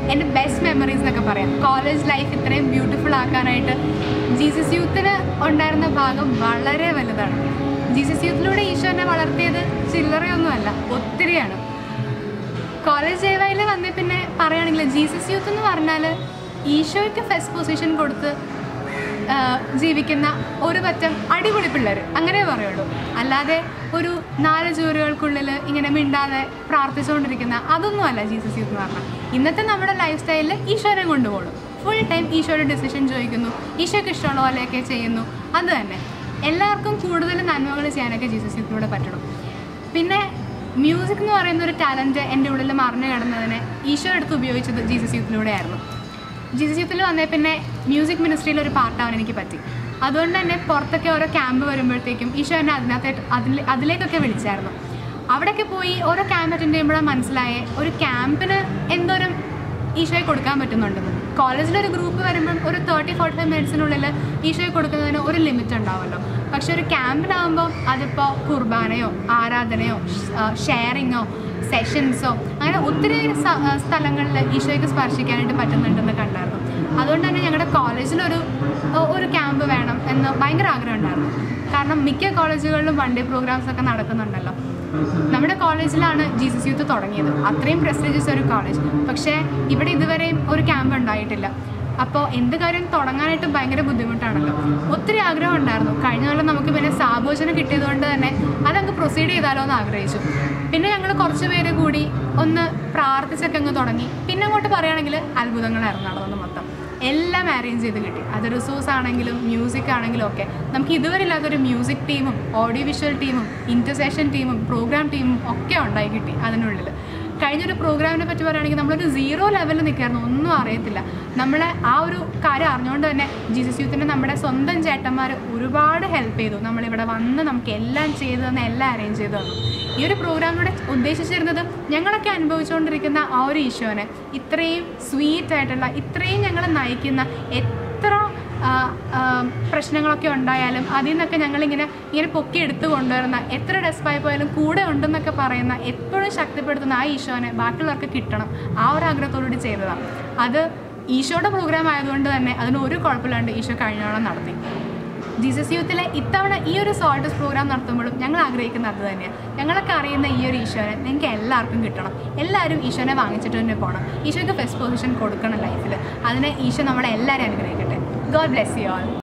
എൻ്റെ best memories എന്നൊക്കെ പറയാം കോളേജ് ലൈഫ് ഇത്രയും ബ്യൂട്ടിഫുൾ ആക്കാനായിട്ട് ജീസസ് യൂത്തിന് ഉണ്ടായിരുന്ന ഭാഗം വളരെ വലുതാണ് ജീസസ് യൂത്തിലൂടെ ഈശോ എന്നെ വളർത്തിയത് ചില്ലറയൊന്നുമല്ല ഒത്തിരിയാണ് കോളേജ് ജൈവയിൽ വന്നേ പിന്നെ പറയുകയാണെങ്കിൽ ജീസസ് യൂത്ത് എന്ന് പറഞ്ഞാൽ ഈശോയ്ക്ക് ഫസ്റ്റ് പൊസിഷൻ കൊടുത്ത് ആ, ജീവിക്കുന്ന ഒരു പറ്റം അടിപൊളി പിള്ളേർ അങ്ങനെ പറയുള്ളൂ അല്ലാതെ ഒരു നാല് ചൂരുകൾക്കുള്ളിൽ ഇങ്ങനെ മിണ്ടാതെ പ്രാർത്ഥിച്ചുകൊണ്ടിരിക്കുന്ന അതൊന്നുമല്ല ജീസസ് യൂത്ത് എന്ന് പറഞ്ഞാൽ ഇന്നത്തെ നമ്മുടെ ലൈഫ് സ്റ്റൈലിൽ ഈശോനെ കൊണ്ടുപോകണം ഫുൾ ടൈം ഈശോയുടെ ഡിസിഷൻ ചോദിക്കുന്നു ഈശോയ്ക്ക് ഇഷ്ടമുള്ള പോലെയൊക്കെ ചെയ്യുന്നു അത് തന്നെ എല്ലാവർക്കും കൂടുതൽ നന്മകൾ ചെയ്യാനൊക്കെ ജീസസ് യൂത്തിലൂടെ പറ്റണം പിന്നെ മ്യൂസിക് എന്ന് പറയുന്ന ഒരു ടാലൻറ്റ് എൻ്റെ ഉള്ളിൽ മറിഞ്ഞു കിടന്നതിന് ഈശോ എടുത്ത് ഉപയോഗിച്ചത് ജീസസ് യൂത്തിലൂടെ ആയിരുന്നു ജീസസ് യൂത്തിൽ വന്നേ പിന്നെ മ്യൂസിക് മിനിസ്ട്രിയിൽ ഒരു പാർട്ടാവാൻ എനിക്ക് പറ്റി അതുകൊണ്ട് തന്നെ പുറത്തൊക്കെ ഓരോ ക്യാമ്പ് വരുമ്പോഴത്തേക്കും ഈശോ എന്നെ അതിനകത്തായിട്ട് അതിൽ അതിലേക്കൊക്കെ വിളിച്ചായിരുന്നു അവിടെയൊക്കെ പോയി ഓരോ ക്യാമ്പ് അറ്റൻഡ് ചെയ്യുമ്പോഴാണ് മനസ്സിലായേ ഒരു ക്യാമ്പിന് എന്തോരം ഈശോയെ കൊടുക്കാൻ പറ്റുന്നുണ്ടെന്ന് കോളേജിലൊരു ഗ്രൂപ്പ് വരുമ്പം ഒരു തേർട്ടി ഫോർട്ടി ഫൈവ് മിനിറ്റ്സിനുള്ളിൽ ഈശോയെ കൊടുക്കുന്നതിന് ഒരു ലിമിറ്റ് ഉണ്ടാവുമല്ലോ പക്ഷെ ഒരു ക്യാമ്പിനാകുമ്പോൾ അതിപ്പോൾ കുർബാനയോ ആരാധനയോ ഷെയറിങ്ങോ സെഷൻസോ അങ്ങനെ ഒത്തിരി സ- ആ, സ്ഥലങ്ങളിൽ ഈശോയ്ക്ക് സ്പർശിക്കാനായിട്ട് പറ്റുന്നുണ്ടെന്ന് കണ്ടായിരുന്നു അതുകൊണ്ട് തന്നെ ഞങ്ങളുടെ കോളേജിലൊരു ഒ- ഒരു ക്യാമ്പ് വേണം എന്ന് ഭയങ്കര ആഗ്രഹം ഉണ്ടായിരുന്നു കാരണം മിക്ക കോളേജുകളിലും വൺ ഡേ പ്രോഗ്രാംസ് ഒക്കെ നടക്കുന്നുണ്ടല്ലോ നമ്മുടെ കോളേജിലാണ് ജീസസ് യൂത്ത് തുടങ്ങിയത് അത്രയും പ്രസ്റ്റീജിയസ് ഒരു കോളേജ് പക്ഷേ ഇവിടെ ഇതുവരെയും ഒരു ക്യാമ്പ് ഉണ്ടായിട്ടില്ല അപ്പോൾ എന്ത് കാര്യം തുടങ്ങാനായിട്ട് ഭയങ്കര ബുദ്ധിമുട്ടാണല്ലോ ഒത്തിരി ആഗ്രഹം ഉണ്ടായിരുന്നു കഴിഞ്ഞ കൊല്ലം നമുക്ക് പിന്നെ സാഭോജനം കിട്ടിയതുകൊണ്ട് തന്നെ അതങ്ങ് പ്രൊസീഡ് ചെയ്താലോ എന്ന് ആഗ്രഹിച്ചു പിന്നെ ഞങ്ങൾ കുറച്ച് പേര് കൂടി ഒന്ന് പ്രാർത്ഥിച്ചൊക്കെ അങ്ങ് തുടങ്ങി പിന്നെ അങ്ങോട്ട് പറയുകയാണെങ്കിൽ അത്ഭുതങ്ങളായിരുന്നു നടന്നത് മൊത്തം എല്ലാം അറേഞ്ച് ചെയ്ത് കിട്ടി അത് റിസോഴ്സ് ആണെങ്കിലും മ്യൂസിക് ആണെങ്കിലും ഒക്കെ നമുക്ക് ഇതുവരെ ഇല്ലാത്തൊരു മ്യൂസിക് ടീമും ഓഡിയോ വിഷ്വൽ ടീമും ഇൻ്റർസെഷൻ ടീമും പ്രോഗ്രാം ടീമും ഒക്കെ ഉണ്ടായി കിട്ടി അതിനുള്ളിൽ കഴിഞ്ഞൊരു പ്രോഗ്രാമിനെ പറ്റി പറയുകയാണെങ്കിൽ നമ്മളൊരു സീറോ ലെവലിൽ നിൽക്കായിരുന്നു ഒന്നും അറിയത്തില്ല നമ്മളെ ആ ഒരു കാര്യം അറിഞ്ഞുകൊണ്ട് തന്നെ ജീസസ് യൂത്തിൻ്റെ നമ്മുടെ സ്വന്തം ചേട്ടന്മാർ ഒരുപാട് ഹെൽപ്പ് ചെയ്തു നമ്മളിവിടെ വന്ന് നമുക്ക് എല്ലാം ചെയ്തു തന്ന് എല്ലാം അറേഞ്ച് ചെയ്തു തന്നു ഈ ഒരു പ്രോഗ്രാമിലൂടെ ഉദ്ദേശിച്ചിരുന്നത് ഞങ്ങളൊക്കെ അനുഭവിച്ചുകൊണ്ടിരിക്കുന്ന ആ ഒരു ഈശോനെ ഇത്രയും സ്വീറ്റ് ആയിട്ടുള്ള ഇത്രയും ഞങ്ങളെ നയിക്കുന്ന എത്ര ആ, ആ, പ്രശ്നങ്ങളൊക്കെ ഉണ്ടായാലും അതിൽ നിന്നൊക്കെ ഞങ്ങളിങ്ങനെ ഇങ്ങനെ പൊക്കി എടുത്തു കൊണ്ടുവരുന്ന എത്ര ഡെസ്പായി പോയാലും കൂടെ ഉണ്ടെന്നൊക്കെ പറയുന്ന എപ്പോഴും ശക്തിപ്പെടുത്തുന്ന ആ ഈശോനെ ബാക്കിയുള്ളവർക്ക് കിട്ടണം ആ ഒരു ആഗ്രഹത്തോടുകൂടി ചെയ്തതാണ് അത് ഈശോയുടെ പ്രോഗ്രാം ആയതുകൊണ്ട് തന്നെ അതിന് ഒരു കുഴപ്പമില്ലാണ്ട് ഈശോ കഴിഞ്ഞോളം നടത്തി ജീസസ് യൂത്തിലെ ഇത്തവണ ഈ ഒരു സോൾട്ടസ് പ്രോഗ്രാം നടത്തുമ്പോഴും ഞങ്ങൾ ആഗ്രഹിക്കുന്നത് അത് തന്നെയാണ് ഞങ്ങളൊക്കെ അറിയുന്ന ഈ ഒരു ഈശോനെ നിങ്ങൾക്ക് എല്ലാവർക്കും കിട്ടണം എല്ലാവരും ഈശോനെ വാങ്ങിച്ചിട്ട് തന്നെ പോകണം ഈശോയ്ക്ക് ഫസ്റ്റ് പൊസിഷൻ കൊടുക്കണം ലൈഫിൽ അതിന് ഈശോ നമ്മളെ എല്ലാവരും അനുഗ്രഹിക്കട്ടെ ഗോഡ് ബ്ലെസ് യു ആൾ